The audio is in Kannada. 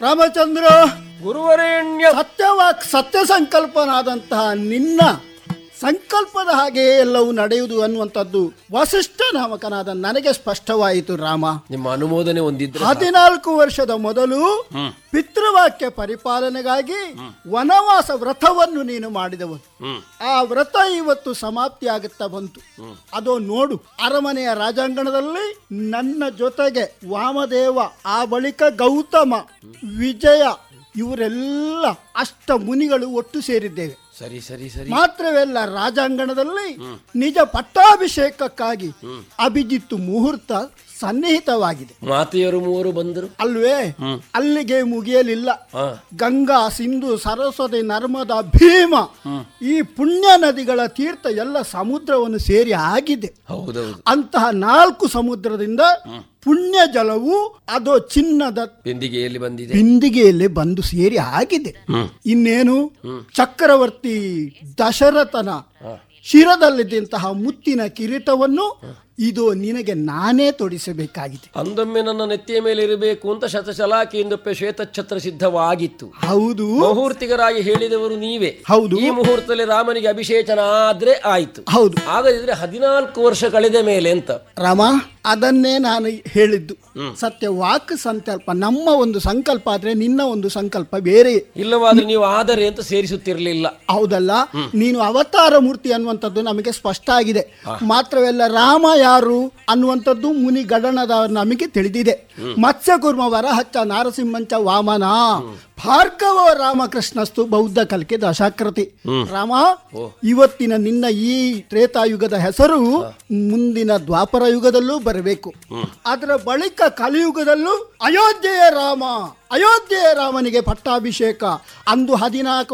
ರಾಮಚಂದ್ರ ಗುರುವರೇಣ್ಯ ಸತ್ಯವಾಕ್ ಸತ್ಯ ಸಂಕಲ್ಪನಾದಂತಹ ನಿನ್ನ ಸಂಕಲ್ಪದ ಹಾಗೆ ಎಲ್ಲವೂ ನಡೆಯುವುದು ಅನ್ನುವಂಥದ್ದು ವಸಿಷ್ಠ ನಾಮಕನಾದ ನನಗೆ ಸ್ಪಷ್ಟವಾಯಿತು ರಾಮ ನಿಮ್ಮ ಅನುಮೋದನೆ ಒಂದಿದ್ರೆ ಹದಿನಾಲ್ಕು ವರ್ಷದ ಮೊದಲು ಪಿತೃವಾಕ್ಯ ಪರಿಪಾಲನೆಗಾಗಿ ವನವಾಸ ವ್ರತವನ್ನು ನೀನು ಮಾಡಿದವನು ಆ ವ್ರತ ಇವತ್ತು ಸಮಾಪ್ತಿ ಆಗುತ್ತಾ ಬಂತು ಅದು ನೋಡು ಅರಮನೆಯ ರಾಜಾಂಗಣದಲ್ಲಿ ನನ್ನ ಜೊತೆಗೆ ವಾಮದೇವ ಆ ಬಳಿಕ ಗೌತಮ ವಿಜಯ ಇವರೆಲ್ಲ ಅಷ್ಟ ಮುನಿಗಳು ಒಟ್ಟು ಸೇರಿದ್ದೇವೆ ಸರಿ ಸರಿ ಸರಿ ಮಾತ್ರವಲ್ಲ ರಾಜಾಂಗಣದಲ್ಲಿ ನಿಜ ಪಟ್ಟಾಭಿಷೇಕಕ್ಕಾಗಿ ಅಭಿಜಿತ್ತು ಮುಹೂರ್ತ ಸನ್ನಿಹಿತವಾಗಿದೆ ಮಾತೆಯರು ಮೂವರು ಬಂದರು ಅಲ್ವೇ ಅಲ್ಲಿಗೆ ಮುಗಿಯಲಿಲ್ಲ ಹಾ ಗಂಗಾ ಸಿಂಧು ಸರಸ್ವತಿ ನರ್ಮದಾ ಭೀಮ ಈ ಪುಣ್ಯ ನದಿಗಳ ತೀರ್ಥ ಎಲ್ಲ ಸಮುದ್ರವನ್ನು ಸೇರಿ ಆಗಿದೆ ಹೌದೌದು ಅಂತಹ ನಾಲ್ಕು ಸಮುದ್ರದಿಂದ ಪುಣ್ಯ ಜಲವು ಅದು ಚಿನ್ನದ ಬೆಂದಿಗೆಯಲ್ಲಿ ಬಂದಿದೆ ಬಿಂದಿಗೆಯಲ್ಲಿ ಬಂದು ಸೇರಿ ಆಗಿದೆ ಇನ್ನೇನು ಚಕ್ರವರ್ತಿ ದಶರಥನ ಶಿರದಲ್ಲಿದ್ದಂತಹ ಮುತ್ತಿನ ಕಿರೀಟವನ್ನು ಇದು ನಿನಗೆ ನಾನೇ ತೊಡಿಸಬೇಕಾಗಿದೆ ಅಂದೊಮ್ಮೆ ನನ್ನ ನೆತ್ತಿಯ ಮೇಲೆ ಇರಬೇಕು ಅಂತ ಶತಶಲಾಕಿಯಿಂದೊಪ್ಪೆ ಶ್ವೇತಛತ್ರ ಸಿದ್ಧವಾಗಿತ್ತು ಹೌದು ಮುಹೂರ್ತಿಗರಾಗಿ ಹೇಳಿದವರು ನೀವೇ ಹೌದು ಈ ಮುಹೂರ್ತದಲ್ಲಿ ರಾಮನಿಗೆ ಅಭಿಷೇಚನ ಆದ್ರೆ ಆಯ್ತು ಹೌದು ಆಗದಿದ್ರೆ ಹದಿನಾಲ್ಕು ವರ್ಷ ಕಳೆದ ಮೇಲೆ ಅಂತ ರಾಮ ಅದನ್ನೇ ನಾನು ಹೇಳಿದ್ದು ಸತ್ಯ ವಾಕ್ ಸಂಕಲ್ಪ ನಮ್ಮ ಒಂದು ಸಂಕಲ್ಪ ಆದ್ರೆ ನಿನ್ನ ಒಂದು ಸಂಕಲ್ಪ ಬೇರೆ ಇಲ್ಲವಾದ್ರೆ ನೀವು ಆದರೆ ಅಂತ ಸೇರಿಸುತ್ತಿರಲಿಲ್ಲ ಹೌದಲ್ಲ ನೀನು ಅವತಾರ ಮೂರ್ತಿ ಅನ್ನುವಂಥದ್ದು ನಮಗೆ ಸ್ಪಷ್ಟ ಆಗಿದೆ ಮಾತ್ರವಲ್ಲ ರಾಮ ಯಾರು ಅನ್ನುವಂಥದ್ದು ಮುನಿ ಗಡನದ ನಮಗೆ ತಿಳಿದಿದೆ ಮತ್ಸ್ಯಕುರ್ಮ ವರಹಚ್ಚ ನಾರಸಿಂಹಂಚ ವಾಮನ ಭಾರ್ಗವ ರಾಮಕೃಷ್ಣಸ್ತು ಬೌದ್ಧ ಕಲ್ಕೆ ದಶಾಕೃತಿ ರಾಮ ಇವತ್ತಿನ ನಿನ್ನ ಈ ತ್ರೇತಾಯುಗದ ಹೆಸರು ಮುಂದಿನ ದ್ವಾಪರ ಯುಗದಲ್ಲೂ ಬರಬೇಕು ಅದರ ಬಳಿಕ ಕಲಿಯುಗದಲ್ಲೂ ಅಯೋಧ್ಯೆಯ ರಾಮ ಅಯೋಧ್ಯೆಯ ರಾಮನಿಗೆ ಪಟ್ಟಾಭಿಷೇಕ ಅಂದು ಹದಿನಾಲ್ಕು